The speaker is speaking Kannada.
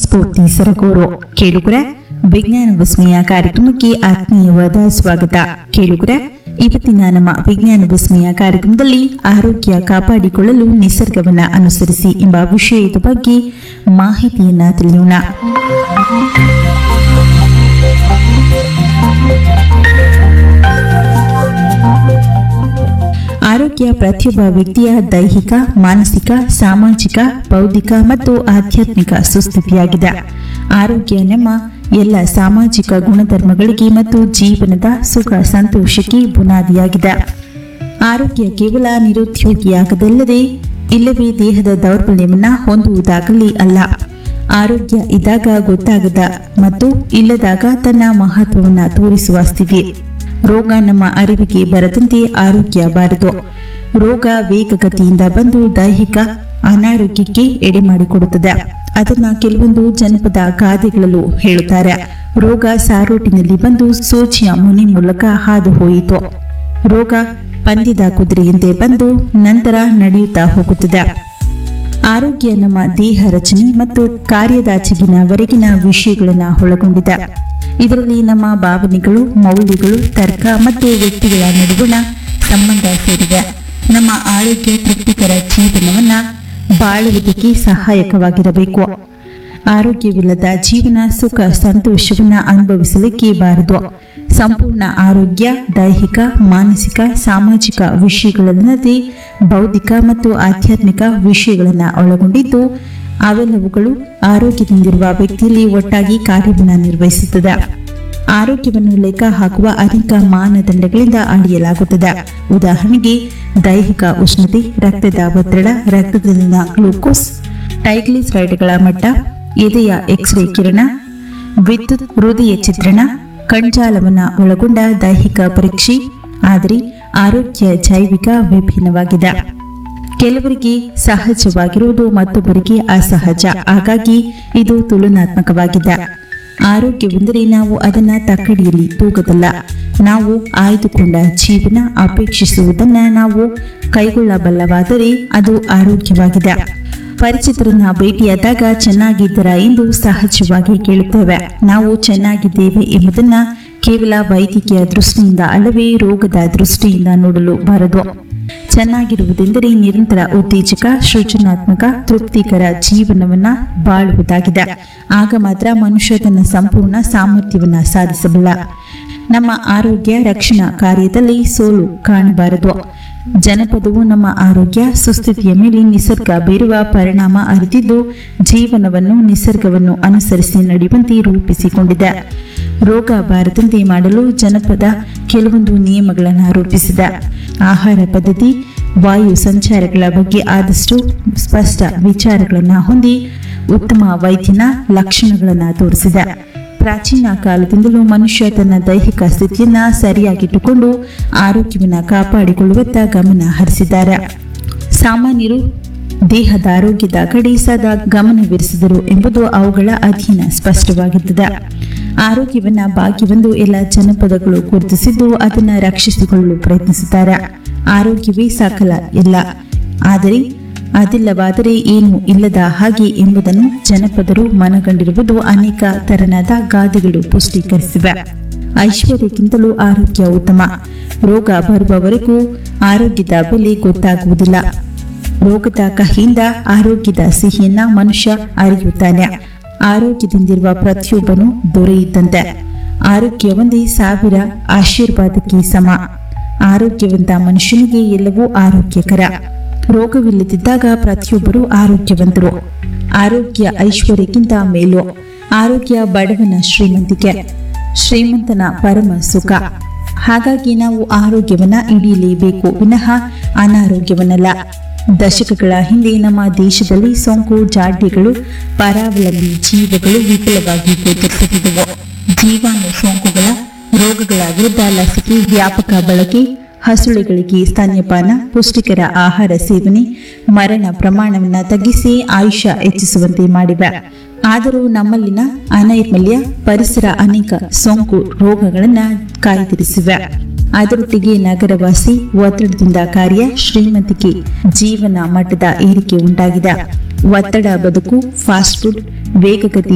ಸ್ಫೂರ್ತಿ ಸರಗೂರು ಕೇಳುಗರೆ ವಿಜ್ಞಾನ ವಿಸ್ಮಯ ಕಾರ್ಯಕ್ರಮಕ್ಕೆ ಆತ್ಮೀಯವಾದ ಸ್ವಾಗತ ಕೇಳುಗರೆ ಇವತ್ತಿನ ನಮ್ಮ ವಿಜ್ಞಾನ ವಿಸ್ಮಯ ಕಾರ್ಯಕ್ರಮದಲ್ಲಿ ಆರೋಗ್ಯ ಕಾಪಾಡಿಕೊಳ್ಳಲು ನಿಸರ್ಗವನ್ನ ಅನುಸರಿಸಿ ಎಂಬ ವಿಷಯದ ಬಗ್ಗೆ ಮಾಹಿತಿಯನ್ನ ತಿಳಿಯೋಣ ಆರೋಗ್ಯ ಪ್ರತಿಯೊಬ್ಬ ವ್ಯಕ್ತಿಯ ದೈಹಿಕ ಮಾನಸಿಕ ಸಾಮಾಜಿಕ ಬೌದ್ಧಿಕ ಮತ್ತು ಆಧ್ಯಾತ್ಮಿಕ ಸುಸ್ಥಿತಿಯಾಗಿದೆ ಆರೋಗ್ಯ ನಮ್ಮ ಎಲ್ಲ ಸಾಮಾಜಿಕ ಗುಣಧರ್ಮಗಳಿಗೆ ಮತ್ತು ಜೀವನದ ಸುಖ ಸಂತೋಷಕ್ಕೆ ಬುನಾದಿಯಾಗಿದೆ ಆರೋಗ್ಯ ಕೇವಲ ನಿರುದ್ಯೋಗಿಯಾಗದಲ್ಲದೆ ಇಲ್ಲವೇ ದೇಹದ ದೌರ್ಬಲ್ಯವನ್ನ ಹೊಂದುವುದಾಗಲಿ ಅಲ್ಲ ಆರೋಗ್ಯ ಇದ್ದಾಗ ಗೊತ್ತಾಗದ ಮತ್ತು ಇಲ್ಲದಾಗ ತನ್ನ ಮಹತ್ವವನ್ನ ತೋರಿಸುವ ಸ್ಥಿತಿ ರೋಗ ನಮ್ಮ ಅರಿವಿಗೆ ಬರದಂತೆ ಆರೋಗ್ಯ ಬಾರದು ರೋಗ ವೇಗಗತಿಯಿಂದ ಬಂದು ದೈಹಿಕ ಅನಾರೋಗ್ಯಕ್ಕೆ ಎಡೆ ಮಾಡಿಕೊಡುತ್ತದೆ ಅದನ್ನ ಕೆಲವೊಂದು ಜನಪದ ಗಾದೆಗಳಲ್ಲೂ ಹೇಳುತ್ತಾರೆ ರೋಗ ಸಾರೋಟಿನಲ್ಲಿ ಬಂದು ಸೋಚಿಯ ಮುನಿ ಮೂಲಕ ಹಾದು ಹೋಯಿತು ರೋಗ ಪಂದ್ಯದ ಕುದುರೆಯಂತೆ ಬಂದು ನಂತರ ನಡೆಯುತ್ತಾ ಹೋಗುತ್ತದೆ ಆರೋಗ್ಯ ನಮ್ಮ ದೇಹ ರಚನೆ ಮತ್ತು ಕಾರ್ಯದಾಚೆಗಿನವರೆಗಿನ ವಿಷಯಗಳನ್ನು ಒಳಗೊಂಡಿದೆ ಇದರಲ್ಲಿ ನಮ್ಮ ಭಾವನೆಗಳು ಮೌಲ್ಯಗಳು ತರ್ಕ ಮತ್ತು ವ್ಯಕ್ತಿಗಳ ನಡುವಣ ಸಂಬಂಧ ಸೇರಿದೆ ನಮ್ಮ ಆರೋಗ್ಯ ತೃಪ್ತಿಕರ ಜೀವನವನ್ನ ಬಾಳುವುದಕ್ಕೆ ಸಹಾಯಕವಾಗಿರಬೇಕು ಆರೋಗ್ಯವಿಲ್ಲದ ಜೀವನ ಸುಖ ಸಂತೋಷವನ್ನ ಅನುಭವಿಸಲಿಕ್ಕೆ ಬಾರದು ಸಂಪೂರ್ಣ ಆರೋಗ್ಯ ದೈಹಿಕ ಮಾನಸಿಕ ಸಾಮಾಜಿಕ ವಿಷಯಗಳಲ್ಲದೆ ಬೌದ್ಧಿಕ ಮತ್ತು ಆಧ್ಯಾತ್ಮಿಕ ವಿಷಯಗಳನ್ನು ಒಳಗೊಂಡಿದ್ದು ಅವೆಲ್ಲವುಗಳು ಆರೋಗ್ಯದಿಂದಿರುವ ವ್ಯಕ್ತಿಯಲ್ಲಿ ಒಟ್ಟಾಗಿ ಕಾರ್ಯವನ್ನು ನಿರ್ವಹಿಸುತ್ತದೆ ಆರೋಗ್ಯವನ್ನು ಲೆಕ್ಕ ಹಾಕುವ ಅನೇಕ ಮಾನದಂಡಗಳಿಂದ ಅಳೆಯಲಾಗುತ್ತದೆ ಉದಾಹರಣೆಗೆ ದೈಹಿಕ ಉಷ್ಣತೆ ರಕ್ತದ ಒತ್ತಡ ರಕ್ತದಲ್ಲಿನ ಗ್ಲೂಕೋಸ್ ಟ್ರೈಗ್ಲಿಸರೈಡ್ಗಳ ಮಟ್ಟ ಎದೆಯ ಎಕ್ಸ್ರೇ ಕಿರಣ ವಿದ್ಯುತ್ ಹೃದಯ ಚಿತ್ರಣ ಕಣ್ಜಾಲವನ್ನು ಒಳಗೊಂಡ ದೈಹಿಕ ಪರೀಕ್ಷೆ ಆದರೆ ಆರೋಗ್ಯ ಜೈವಿಕ ವಿಭಿನ್ನವಾಗಿದೆ ಕೆಲವರಿಗೆ ಸಹಜವಾಗಿರುವುದು ಮತ್ತೊಬ್ಬರಿಗೆ ಅಸಹಜ ಹಾಗಾಗಿ ಇದು ತುಲನಾತ್ಮಕವಾಗಿದೆ ಆರೋಗ್ಯವೆಂದರೆ ನಾವು ಅದನ್ನ ತಕ್ಕಡಿಯಲ್ಲಿ ತೂಗದಲ್ಲ ನಾವು ಆಯ್ದುಕೊಂಡ ಜೀವನ ಅಪೇಕ್ಷಿಸುವುದನ್ನ ನಾವು ಕೈಗೊಳ್ಳಬಲ್ಲವಾದರೆ ಅದು ಆರೋಗ್ಯವಾಗಿದೆ ಪರಿಚಿತರನ್ನ ಭೇಟಿಯಾದಾಗ ಚೆನ್ನಾಗಿದ್ದರಾ ಎಂದು ಸಹಜವಾಗಿ ಕೇಳುತ್ತೇವೆ ನಾವು ಚೆನ್ನಾಗಿದ್ದೇವೆ ಎಂಬುದನ್ನ ಕೇವಲ ವೈದ್ಯಕೀಯ ದೃಷ್ಟಿಯಿಂದ ಅಲ್ಲವೇ ರೋಗದ ದೃಷ್ಟಿಯಿಂದ ನೋಡಲು ಬಾರದು ಚೆನ್ನಾಗಿರುವುದೆಂದರೆ ನಿರಂತರ ಉತ್ತೇಜಕ ಸೃಜನಾತ್ಮಕ ತೃಪ್ತಿಕರ ಜೀವನವನ್ನ ಬಾಳುವುದಾಗಿದೆ ಆಗ ಮಾತ್ರ ಮನುಷ್ಯ ತನ್ನ ಸಂಪೂರ್ಣ ಸಾಮರ್ಥ್ಯವನ್ನ ಸಾಧಿಸಬಲ್ಲ ನಮ್ಮ ಆರೋಗ್ಯ ರಕ್ಷಣಾ ಕಾರ್ಯದಲ್ಲಿ ಸೋಲು ಕಾಣಬಾರದು ಜನಪದವು ನಮ್ಮ ಆರೋಗ್ಯ ಸುಸ್ಥಿತಿಯ ಮೇಲೆ ನಿಸರ್ಗ ಬೀರುವ ಪರಿಣಾಮ ಅರಿತಿದ್ದು ಜೀವನವನ್ನು ನಿಸರ್ಗವನ್ನು ಅನುಸರಿಸಿ ನಡೆಯುವಂತೆ ರೂಪಿಸಿಕೊಂಡಿದೆ ರೋಗ ಬಾರದಂತೆ ಮಾಡಲು ಜನಪದ ಕೆಲವೊಂದು ನಿಯಮಗಳನ್ನು ರೂಪಿಸಿದೆ ಆಹಾರ ಪದ್ಧತಿ ವಾಯು ಸಂಚಾರಗಳ ಬಗ್ಗೆ ಆದಷ್ಟು ಸ್ಪಷ್ಟ ವಿಚಾರಗಳನ್ನು ಹೊಂದಿ ಉತ್ತಮ ವೈದ್ಯನ ಲಕ್ಷಣಗಳನ್ನು ತೋರಿಸಿದೆ ಪ್ರಾಚೀನ ಕಾಲದಿಂದಲೂ ಮನುಷ್ಯ ತನ್ನ ದೈಹಿಕ ಸ್ಥಿತಿಯನ್ನ ಸರಿಯಾಗಿಟ್ಟುಕೊಂಡು ಆರೋಗ್ಯವನ್ನ ಕಾಪಾಡಿಕೊಳ್ಳುವತ್ತ ಗಮನ ಹರಿಸಿದ್ದಾರೆ ಸಾಮಾನ್ಯರು ದೇಹದ ಆರೋಗ್ಯದ ಕಡೆ ಸದಾ ಗಮನವಿರಿಸಿದರು ಎಂಬುದು ಅವುಗಳ ಅಧ್ಯಯನ ಸ್ಪಷ್ಟವಾಗಿರುತ್ತದೆ ಆರೋಗ್ಯವನ್ನ ಭಾಗ್ಯವೆಂದು ಎಲ್ಲ ಜನಪದಗಳು ಗುರುತಿಸಿದ್ದು ಅದನ್ನು ರಕ್ಷಿಸಿಕೊಳ್ಳಲು ಪ್ರಯತ್ನಿಸುತ್ತಾರೆ ಆರೋಗ್ಯವೇ ಸಕಲ ಇಲ್ಲ ಆದರೆ ಅದಿಲ್ಲವಾದರೆ ಏನು ಇಲ್ಲದ ಹಾಗೆ ಎಂಬುದನ್ನು ಜನಪದರು ಮನಗಂಡಿರುವುದು ಅನೇಕ ತೆರನಾದ ಗಾದೆಗಳು ಪುಷ್ಟೀಕರಿಸಿವೆ ಐಶ್ವರ್ಯಕ್ಕಿಂತಲೂ ಆರೋಗ್ಯ ಉತ್ತಮ ರೋಗ ಬರುವವರೆಗೂ ಆರೋಗ್ಯದ ಬೆಲೆ ಗೊತ್ತಾಗುವುದಿಲ್ಲ ರೋಗದ ಕಹಿಯಿಂದ ಆರೋಗ್ಯದ ಸಿಹಿಯನ್ನ ಮನುಷ್ಯ ಅರಿಯುತ್ತಾನೆ ಆರೋಗ್ಯದಿಂದಿರುವ ಪ್ರತಿಯೊಬ್ಬನು ದೊರೆಯಿದ್ದಂತೆ ಆರೋಗ್ಯ ಒಂದೇ ಸಾವಿರ ಆಶೀರ್ವಾದಕ್ಕೆ ಸಮ ಆರೋಗ್ಯವಂತ ಮನುಷ್ಯನಿಗೆ ಎಲ್ಲವೂ ಆರೋಗ್ಯಕರ ರೋಗವಿಲ್ಲದಿದ್ದಾಗ ಪ್ರತಿಯೊಬ್ಬರು ಆರೋಗ್ಯವಂತರು ಆರೋಗ್ಯ ಐಶ್ವರ್ಯಕ್ಕಿಂತ ಮೇಲು ಆರೋಗ್ಯ ಬಡವನ ಶ್ರೀಮಂತಿಕೆ ಶ್ರೀಮಂತನ ಪರಮ ಸುಖ ಹಾಗಾಗಿ ನಾವು ಆರೋಗ್ಯವನ್ನ ಹಿಡಿಯಲೇಬೇಕು ವಿನಃ ಅನಾರೋಗ್ಯವನ್ನಲ್ಲ ದಶಕಗಳ ಹಿಂದೆ ನಮ್ಮ ದೇಶದಲ್ಲಿ ಸೋಂಕು ಜಾಡ್ಯಗಳು ಪರಾವಲಂಬಿ ಜೀವಗಳು ವಿಫಲವಾಗಿ ಗೋಚರಿಸುತ್ತಿದ್ದವು ಜೀವಾಣು ಸೋಂಕುಗಳ ರೋಗಗಳ ವಿರುದ್ಧ ಲಸಿಕೆ ವ್ಯಾಪಕ ಬಳಕೆ ಹಸುಳೆಗಳಿಗೆ ಸ್ತನ್ಯಪಾನ ಪುಷ್ಟಿಕರ ಆಹಾರ ಸೇವನೆ ಮರಣ ಪ್ರಮಾಣವನ್ನು ತಗ್ಗಿಸಿ ಆಯುಷ್ಯ ಹೆಚ್ಚಿಸುವಂತೆ ಮಾಡಿವೆ ಆದರೂ ನಮ್ಮಲ್ಲಿನ ಅನೈರ್ಮಲ್ಯ ಪರಿಸರ ಅನೇಕ ಸೋಂಕು ರೋಗಗಳನ್ನು ಕಾಯ್ದಿರಿಸಿವೆ ಅದರೊಟ್ಟಿಗೆ ನಗರವಾಸಿ ಒತ್ತಡದಿಂದ ಕಾರ್ಯ ಶ್ರೀಮಂತಿಕೆ ಜೀವನ ಮಟ್ಟದ ಏರಿಕೆ ಉಂಟಾಗಿದೆ ಒತ್ತಡ ಬದುಕು ಫಾಸ್ಟ್ ಫುಡ್ ವೇಗಗತಿ